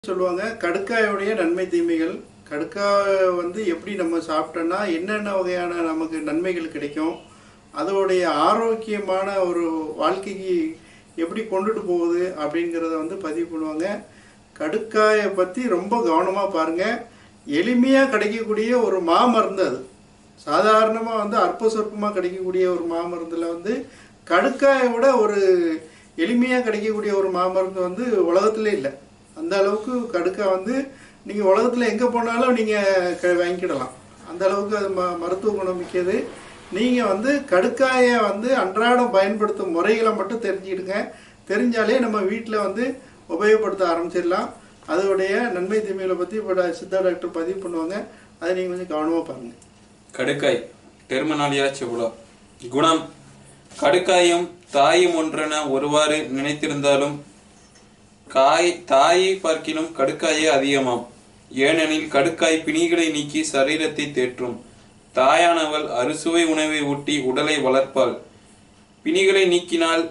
சொல்லுவாங்க கடுக்காயோடைய நன்மை தீமைகள் கடுக்காய் வந்து எப்படி நம்ம சாப்பிட்டோன்னா என்னென்ன வகையான நமக்கு நன்மைகள் கிடைக்கும் அதோடைய ஆரோக்கியமான ஒரு வாழ்க்கைக்கு எப்படி கொண்டுட்டு போகுது அப்படிங்கிறத வந்து பதிவு பண்ணுவாங்க கடுக்காயை பற்றி ரொம்ப கவனமாக பாருங்கள் எளிமையாக கிடைக்கக்கூடிய ஒரு மாமருந்து அது சாதாரணமாக வந்து அற்ப சொற்பமாக கிடைக்கக்கூடிய ஒரு மாமருந்தில் வந்து கடுக்காயை விட ஒரு எளிமையாக கிடைக்கக்கூடிய ஒரு மாமருந்து வந்து உலகத்திலே இல்லை அந்த அளவுக்கு கடுக்காய் வந்து நீங்கள் உலகத்தில் எங்கே போனாலும் நீங்கள் க வாங்கிக்கிடலாம் அந்த அளவுக்கு அது ம மருத்துவ குணம் மிக்கது நீங்கள் வந்து கடுக்காயை வந்து அன்றாடம் பயன்படுத்தும் முறைகளை மட்டும் தெரிஞ்சுக்கிடுங்க தெரிஞ்சாலே நம்ம வீட்டில் வந்து உபயோகப்படுத்த ஆரம்பிச்சிடலாம் அதோடைய நன்மை தீமைகளை பற்றி இப்போ சித்தா டாக்டர் பதிவு பண்ணுவாங்க அதை நீங்கள் கொஞ்சம் கவனமாக பாருங்கள் கடுக்காய் டெர்மினாலியா செவுலா குணம் கடுக்காயும் தாயும் ஒன்றென ஒருவாறு நினைத்திருந்தாலும் காய் தாயை பார்க்கிலும் கடுக்காயே அதிகமாம் ஏனெனில் கடுக்காய் பிணிகளை நீக்கி சரீரத்தை தேற்றும் தாயானவள் அறுசுவை உணவை ஊட்டி உடலை வளர்ப்பாள் பிணிகளை நீக்கினால்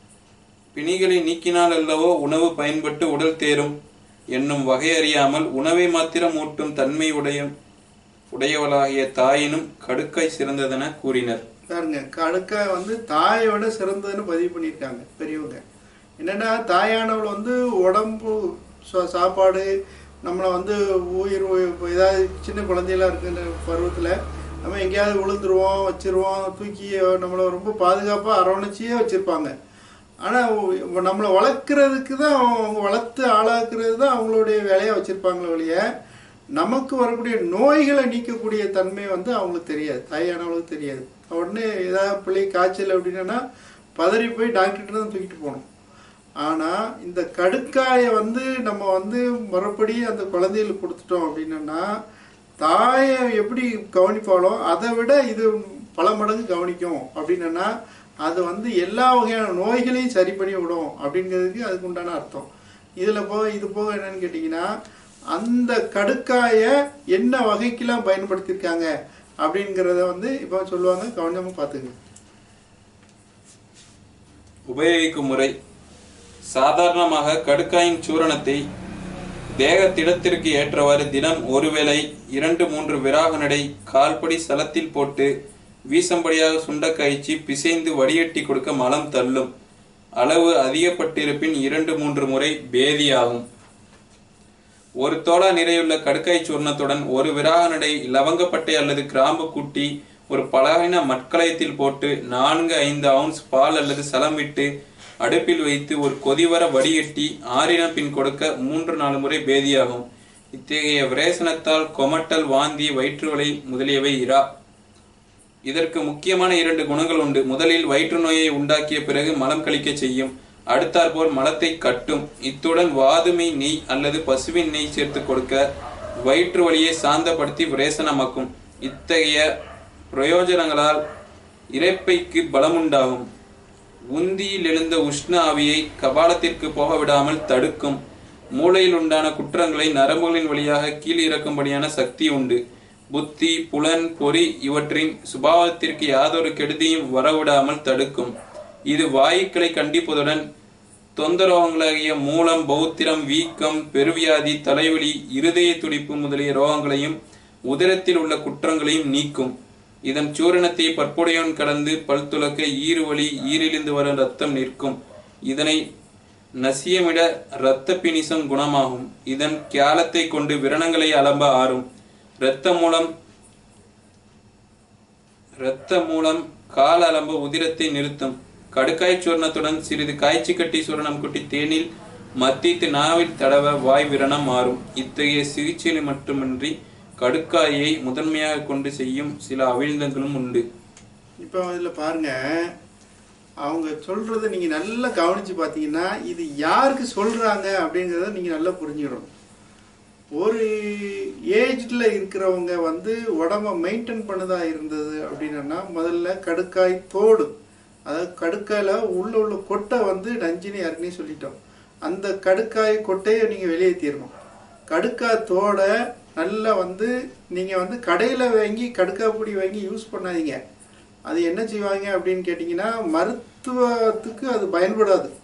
பிணிகளை நீக்கினால் அல்லவோ உணவு பயன்பட்டு உடல் தேரும் என்னும் வகை அறியாமல் உணவை மாத்திரம் ஊட்டும் தன்மை உடைய உடையவளாகிய தாயினும் கடுக்காய் சிறந்ததென கூறினர் பாருங்க கடுக்காய் வந்து தாயோட சிறந்ததுன்னு பதிவு பண்ணியிருக்காங்க பெரியவங்க என்னன்னா தாயானவள் வந்து உடம்பு சா- சாப்பாடு நம்மளை வந்து உயிர் உயிர் ஏதாவது சின்ன குழந்தையெல்லாம் இருக்குன்ற பருவத்தில் நம்ம எங்கேயாவது விழுந்துருவோம் வச்சிருவோம் தூக்கி நம்மளை ரொம்ப பாதுகாப்பாக அரவணைச்சியே வச்சுருப்பாங்க ஆனால் நம்மளை வளர்க்குறதுக்கு தான் அவங்க வளர்த்து ஆளாக்குறது தான் அவங்களுடைய வேலையாக வச்சுருப்பாங்களே ஒழிய நமக்கு வரக்கூடிய நோய்களை நீக்கக்கூடிய தன்மை வந்து அவங்களுக்கு தெரியாது தாயானவங்களுக்கு தெரியாது உடனே ஏதாவது பிள்ளை காய்ச்சல் அப்படின்னா பதறி போய் டாக்டர்கிட்ட தான் தூக்கிட்டு போகணும் ஆனால் இந்த கடுக்காயை வந்து நம்ம வந்து மறுபடி அந்த குழந்தைகளுக்கு கொடுத்துட்டோம் அப்படின்னா தாயை எப்படி கவனிப்பாலோ அதை விட இது பல மடங்கு கவனிக்கும் அப்படின்னா அது வந்து எல்லா வகையான நோய்களையும் சரி பண்ணி விடும் அப்படிங்கிறதுக்கு அதுக்கு உண்டான அர்த்தம் இதில் போக இது போக என்னன்னு கேட்டிங்கன்னா அந்த கடுக்காயை என்ன வகைக்கெல்லாம் பயன்படுத்தியிருக்காங்க அப்படிங்கிறத வந்து இப்போ சொல்லுவாங்க கவனமாக பார்த்துங்க உபயோகிக்கும் முறை சாதாரணமாக கடுக்காயின் சூரணத்தை தேகத்திடத்திற்கு ஏற்றவாறு தினம் ஒருவேளை இரண்டு மூன்று விராக நடை கால்படி சலத்தில் போட்டு வீசம்படியாக சுண்ட காய்ச்சி பிசைந்து வடிகட்டி கொடுக்க மலம் தள்ளும் அளவு அதிகப்பட்டிருப்பின் இரண்டு மூன்று முறை பேதியாகும் ஒரு தோளா நிறையுள்ள கடுக்காய் சூர்ணத்துடன் ஒரு விராக நடை லவங்கப்பட்டை அல்லது கிராம்பு கூட்டி ஒரு பலகைன மட்கலயத்தில் போட்டு நான்கு ஐந்து அவுன்ஸ் பால் அல்லது சலம் விட்டு அடுப்பில் வைத்து ஒரு கொதிவர வடிகட்டி ஆறின பின் கொடுக்க மூன்று நாலு முறை பேதியாகும் இத்தகைய விரேசனத்தால் கொமட்டல் வாந்தி வயிற்றுவலி முதலியவை இரா இதற்கு முக்கியமான இரண்டு குணங்கள் உண்டு முதலில் வயிற்று நோயை உண்டாக்கிய பிறகு மலம் கழிக்க செய்யும் அடுத்தாற்போல் மலத்தை கட்டும் இத்துடன் வாதுமை நெய் அல்லது பசுவின் நெய் சேர்த்து கொடுக்க வயிற்று வலியை சாந்தப்படுத்தி விரேசனமாக்கும் இத்தகைய பிரயோஜனங்களால் இரைப்பைக்கு பலமுண்டாகும் உந்தியில் எழுந்த உஷ்ண ஆவியை கபாலத்திற்கு போக விடாமல் தடுக்கும் மூளையில் உண்டான குற்றங்களை நரம்புகளின் வழியாக கீழ் இறக்கும்படியான சக்தி உண்டு புத்தி புலன் பொறி இவற்றின் சுபாவத்திற்கு யாதொரு கெடுதியும் வரவிடாமல் தடுக்கும் இது வாயுக்களை கண்டிப்பதுடன் தொந்தரோகங்களாகிய மூலம் பௌத்திரம் வீக்கம் பெருவியாதி தலைவலி இருதய துடிப்பு முதலிய ரோகங்களையும் உதரத்தில் உள்ள குற்றங்களையும் நீக்கும் இதன் சூரணத்தை பற்புடையவன் கடந்து பல் துலக்க ஈறுவலி ஈரிலிருந்து வரும் ரத்தம் நிற்கும் இதனை நசியமிட இரத்த பிணிசம் குணமாகும் இதன் கியாலத்தை கொண்டு விரணங்களை அலம்ப ஆறும் இரத்த மூலம் இரத்த மூலம் கால அலம்ப உதிரத்தை நிறுத்தும் கடுக்காய் சூர்ணத்துடன் சிறிது காய்ச்சி கட்டி சூரணம் குட்டி தேனில் மத்தித்து நாவில் தடவ வாய் விரணம் மாறும் இத்தகைய சிகிச்சையில் மட்டுமின்றி கடுக்காயை முதன்மையாக கொண்டு செய்யும் சில அவிழ்ந்தங்களும் உண்டு இப்போ இதில் பாருங்க அவங்க சொல்றதை நீங்க நல்லா கவனிச்சு பார்த்தீங்கன்னா இது யாருக்கு சொல்றாங்க அப்படிங்கிறத நீங்க நல்லா புரிஞ்சுக்கணும் ஒரு ஏஜ்ல இருக்கிறவங்க வந்து உடம்ப மெயின்டைன் பண்ணதா இருந்தது அப்படின்னா முதல்ல கடுக்காய் தோடு அதாவது கடுக்காயில உள்ள உள்ள கொட்டை வந்து நஞ்சினி யாருக்குன்னே சொல்லிட்டோம் அந்த கடுக்காய் கொட்டையை நீங்க வெளியேற்றிடணும் கடுக்காய் தோடை நல்லா வந்து நீங்க வந்து கடையில வாங்கி கடுக்காய் பொடி வாங்கி யூஸ் பண்ணாதீங்க அது என்ன செய்வாங்க அப்படின்னு கேட்டிங்கன்னா மருத்துவத்துக்கு அது பயன்படாது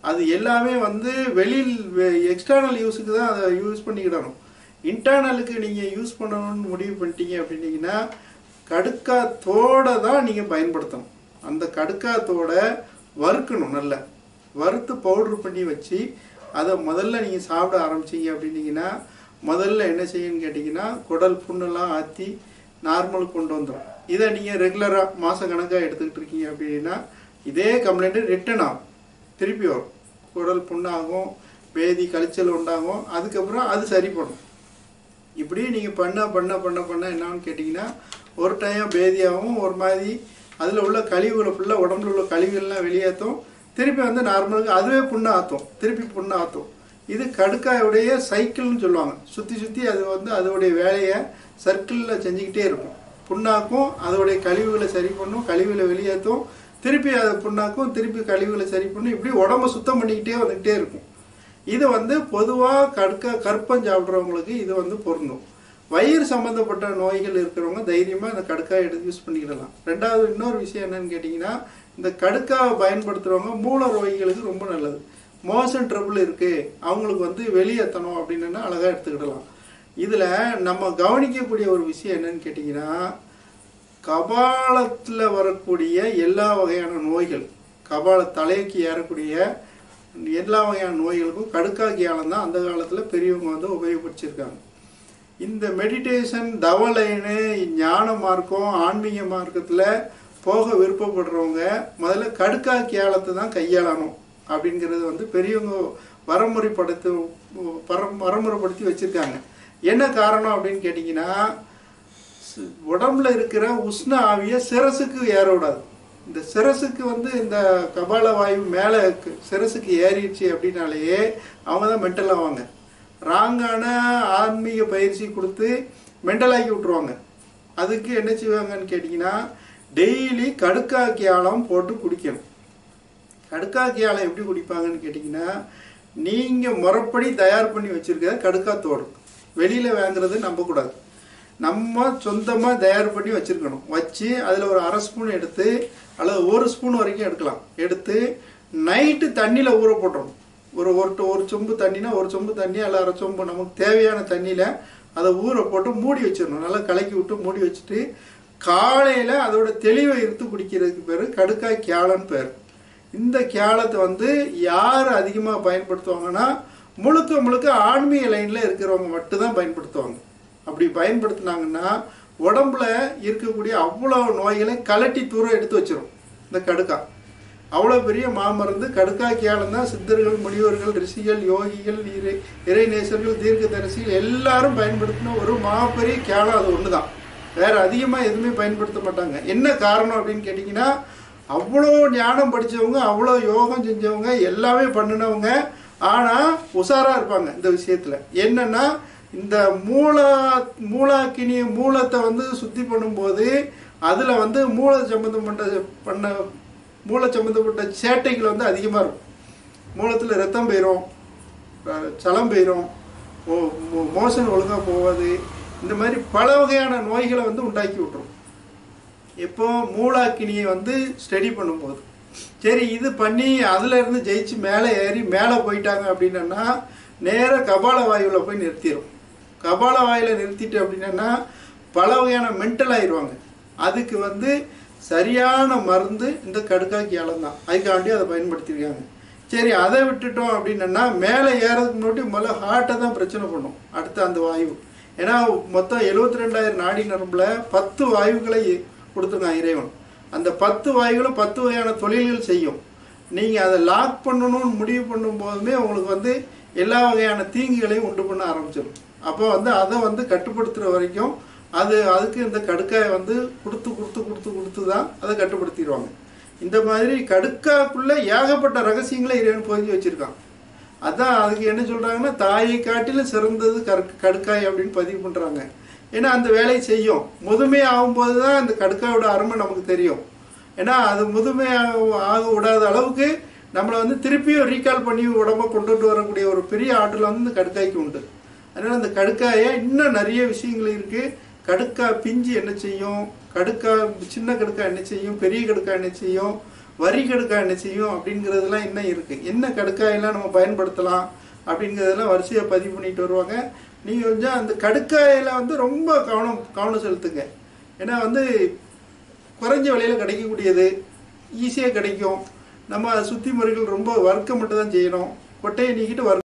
அது எல்லாமே வந்து வெளியில் எக்ஸ்டர்னல் யூஸுக்கு தான் அதை யூஸ் பண்ணிக்கிடணும் இன்டர்னலுக்கு நீங்கள் யூஸ் பண்ணணும்னு முடிவு பண்ணிட்டீங்க அப்படின்னீங்கன்னா கடுக்காத்தோட தான் நீங்கள் பயன்படுத்தணும் அந்த கடுக்காத்தோட வறுக்கணும் நல்லா வறுத்து பவுடர் பண்ணி வச்சு அதை முதல்ல நீங்கள் சாப்பிட ஆரம்பிச்சீங்க அப்படின்னீங்கன்னா முதல்ல என்ன செய்யணும்னு கேட்டிங்கன்னா குடல் புண்ணெல்லாம் ஆற்றி நார்மல் கொண்டு வந்துடும் இதை நீங்கள் ரெகுலராக மாத கணக்காக எடுத்துக்கிட்டு இருக்கீங்க அப்படின்னா இதே கம்ப்ளைண்ட்டு ரிட்டன் ஆகும் திருப்பி வரும் குடல் புண்ணாகும் பேதி கழிச்சல் உண்டாகும் அதுக்கப்புறம் அது சரி பண்ணும் இப்படி நீங்கள் பண்ண பண்ண பண்ண பண்ண என்னன்னு கேட்டிங்கன்னா ஒரு டைம் பேதியாகவும் ஒரு மாதிரி அதில் உள்ள கழிவுகளை ஃபுல்லாக உடம்புல உள்ள கழிவுகள்லாம் வெளியேற்றும் திருப்பி வந்து நார்மலுக்கு அதுவே புண்ணை ஆற்றும் திருப்பி புண்ணை ஆற்றும் இது கடுக்காயுடைய சைக்கிள்னு சொல்லுவாங்க சுற்றி சுற்றி அது வந்து அதோடைய வேலையை சர்க்கிளில் செஞ்சுக்கிட்டே இருக்கும் புண்ணாக்கும் அதோடைய கழிவுகளை சரி பண்ணும் கழிவுகளை வெளியேற்றும் திருப்பி அதை புண்ணாக்கும் திருப்பி கழிவுகளை சரி பண்ணும் இப்படி உடம்ப சுத்தம் பண்ணிக்கிட்டே வந்துக்கிட்டே இருக்கும் இது வந்து பொதுவாக கற்க கற்பம் சாப்பிட்றவங்களுக்கு இது வந்து பொருந்தும் வயிறு சம்மந்தப்பட்ட நோய்கள் இருக்கிறவங்க தைரியமாக இந்த கடுக்காய் எடுத்து யூஸ் பண்ணிக்கிடலாம் ரெண்டாவது இன்னொரு விஷயம் என்னன்னு கேட்டிங்கன்னா இந்த கடுக்காவை பயன்படுத்துகிறவங்க மூல நோய்களுக்கு ரொம்ப நல்லது மோஷன் ட்ரபிள் இருக்குது அவங்களுக்கு வந்து வெளியேற்றணும் அப்படின்னா அழகாக எடுத்துக்கிடலாம் இதில் நம்ம கவனிக்கக்கூடிய ஒரு விஷயம் என்னன்னு கேட்டிங்கன்னா கபாலத்தில் வரக்கூடிய எல்லா வகையான நோய்கள் கபால தலைக்கு ஏறக்கூடிய எல்லா வகையான நோய்களுக்கும் கடுக்காக்கியாலம் தான் அந்த காலத்தில் பெரியவங்க வந்து உபயோகப்படுத்தியிருக்காங்க இந்த மெடிடேஷன் தவலைன்னு ஞான மார்க்கம் ஆன்மீக மார்க்கத்தில் போக விருப்பப்படுறவங்க முதல்ல கடுக்காக்கியாலத்தை தான் கையாளணும் அப்படிங்கிறது வந்து பெரியவங்க வரமுறைப்படுத்த வரம் வரமுறைப்படுத்தி வச்சுருக்காங்க என்ன காரணம் அப்படின்னு கேட்டிங்கன்னா சி- உடம்புல இருக்கிற உஷ்ண ஆவியை சிரசுக்கு ஏற விடாது இந்த சிரசுக்கு வந்து இந்த கபால வாயு மேலே சிரசுக்கு ஏறிடுச்சு அப்படின்னாலேயே அவங்க தான் மென்டல் ஆவாங்க ராங்கான ஆன்மீக பயிற்சி கொடுத்து மென்டலாக்கி விட்ருவாங்க அதுக்கு என்ன செய்வாங்கன்னு கேட்டிங்கன்னா டெய்லி கடுக்காக்கி ஆழம் போட்டு குடிக்கணும் கடுக்காக்கி ஆழம் எப்படி குடிப்பாங்கன்னு கேட்டிங்கன்னா நீங்கள் முறைப்படி தயார் பண்ணி வச்சுருக்க கடுக்காத்தோடு வெளியில் வாங்குறது நம்பக்கூடாது நம்ம சொந்தமாக தயார் பண்ணி வச்சுருக்கணும் வச்சு அதில் ஒரு அரை ஸ்பூன் எடுத்து அல்லது ஒரு ஸ்பூன் வரைக்கும் எடுக்கலாம் எடுத்து நைட்டு தண்ணியில் ஊற போட்டுறணும் ஒரு ஒரு டு- ஒரு சொம்பு தண்ணினா ஒரு சொம்பு தண்ணி அல்ல அரை சொம்பு நமக்கு தேவையான தண்ணியில் அதை ஊற போட்டு மூடி வச்சிடணும் நல்லா கலக்கி விட்டு மூடி வச்சுட்டு காலையில் அதோட தெளிவை இருத்து குடிக்கிறதுக்கு பேர் கடுக்காய் கியாலன்னு பேர் இந்த கியாலத்தை வந்து யார் அதிகமாக பயன்படுத்துவாங்கன்னா முழுக்க முழுக்க ஆன்மீக லைனில் இருக்கிறவங்க மட்டும்தான் பயன்படுத்துவாங்க அப்படி பயன்படுத்தினாங்கன்னா உடம்புல இருக்கக்கூடிய அவ்வளோ நோய்களை கலட்டி தூரம் எடுத்து வச்சிரும் இந்த கடுக்கா அவ்வளோ பெரிய மாமருந்து கடுக்காக்கியாலம் தான் சித்தர்கள் முனிவர்கள் ரிஷிகள் யோகிகள் இறை இறைநேசர்கள் தீர்க்கதரிசிகள் எல்லாரும் பயன்படுத்தின ஒரு மாபெரிய கியாலம் அது ஒன்று தான் வேற அதிகமாக எதுவுமே பயன்படுத்த மாட்டாங்க என்ன காரணம் அப்படின்னு கேட்டிங்கன்னா அவ்வளோ ஞானம் படித்தவங்க அவ்வளோ யோகம் செஞ்சவங்க எல்லாமே பண்ணினவங்க ஆனால் உஷாராக இருப்பாங்க இந்த விஷயத்தில் என்னன்னா இந்த மூலா மூலாக்கினி மூலத்தை வந்து சுத்தி பண்ணும்போது அதில் வந்து மூளை சம்மந்தப்பட்ட பண்ண மூளை சம்மந்தப்பட்ட சேட்டைகள் வந்து அதிகமாக இருக்கும் மூலத்தில் ரத்தம் போயிடும் அஹ் சலம் போயிடும் மோ- மோ- மோஷன் ஒழுங்காக போகாது இந்த மாதிரி பல வகையான நோய்களை வந்து உண்டாக்கி விட்டுரும் எப்போ மூலாக்கினியை வந்து ஸ்டடி பண்ணும்போது சரி இது பண்ணி அதுல இருந்து ஜெயிச்சு மேலே ஏறி மேலே போயிட்டாங்க அப்படின்னா நேராக கபால வாயுவில் போய் நிறுத்திடும் கபால வாயில நிறுத்திட்டு அப்படின்னா பல வகையான மென்டல் ஆயிடுவாங்க அதுக்கு வந்து சரியான மருந்து இந்த கடுக்காக்கி இலம் தான் அதுக்காண்டி அதை பயன்படுத்தியிருக்காங்க சரி அதை விட்டுட்டோம் அப்படின்னா மேலே ஏறதுக்கு முன்னாடி முதல்ல ஹார்ட்டை தான் பிரச்சனை பண்ணும் அடுத்து அந்த வாயு ஏன்னா மொத்தம் எழுபத்தி ரெண்டாயிரம் நாடி நரம்புல பத்து வாயுக்களை கொடுத்துருக்கான் இறைவன் அந்த பத்து வாயுகளும் பத்து வகையான தொழில்கள் செய்யும் நீங்கள் அதை லாக் பண்ணணும்னு முடிவு பண்ணும் போதுமே உங்களுக்கு வந்து எல்லா வகையான தீங்குகளையும் உண்டு பண்ண ஆரம்பிச்சிடும் அப்போ வந்து அதை வந்து கட்டுப்படுத்துகிற வரைக்கும் அது அதுக்கு இந்த கடுக்காயை வந்து கொடுத்து கொடுத்து கொடுத்து கொடுத்து தான் அதை கட்டுப்படுத்திடுவாங்க இந்த மாதிரி கடுக்காக்குள்ள ஏகப்பட்ட ரகசியங்களை இறைவன் பொதிஞ்சு வச்சிருக்கான் அதான் அதுக்கு என்ன சொல்றாங்கன்னா தாயை காட்டிலும் சிறந்தது கரு- கடுக்காய் அப்படின்னு பதிவு பண்றாங்க ஏன்னா அந்த வேலையை செய்யும் முதுமை ஆகும்போது தான் அந்த கடுக்காயோட அருமை நமக்கு தெரியும் ஏன்னா அது முதுமை ஆக- ஆக விடாத அளவுக்கு நம்மளை வந்து திருப்பியும் ரீகால் பண்ணி உடம்ப கொண்டுட்டு வரக்கூடிய ஒரு பெரிய ஆற்றல் வந்து இந்த கடுக்காய்க்கு உண்டு அதனால அந்த கடுக்காயை இன்னும் நிறைய விஷயங்கள் இருக்கு கடுக்கா பிஞ்சு என்ன செய்யும் கடுக்கா சின்ன கடுக்கா என்ன செய்யும் பெரிய கடுக்கா என்ன செய்யும் வரி கடுக்காய் என்ன செய்யும் அப்படிங்கிறதுலாம் இன்னும் இருக்குது என்ன கடுக்காயெல்லாம் நம்ம பயன்படுத்தலாம் அப்படிங்கிறதெல்லாம் வரிசையாக பதிவு பண்ணிட்டு வருவாங்க நீங்கள் கொஞ்சம் அந்த கடுக்காயில் வந்து ரொம்ப கவனம் கவனம் செலுத்துங்க ஏன்னா வந்து குறைஞ்ச விலையில் கிடைக்கக்கூடியது ஈஸியாக கிடைக்கும் நம்ம சுத்தி முறைகள் ரொம்ப வறுக்க மட்டும் தான் செய்யணும் கொட்டையை நீக்கிட்டு வறு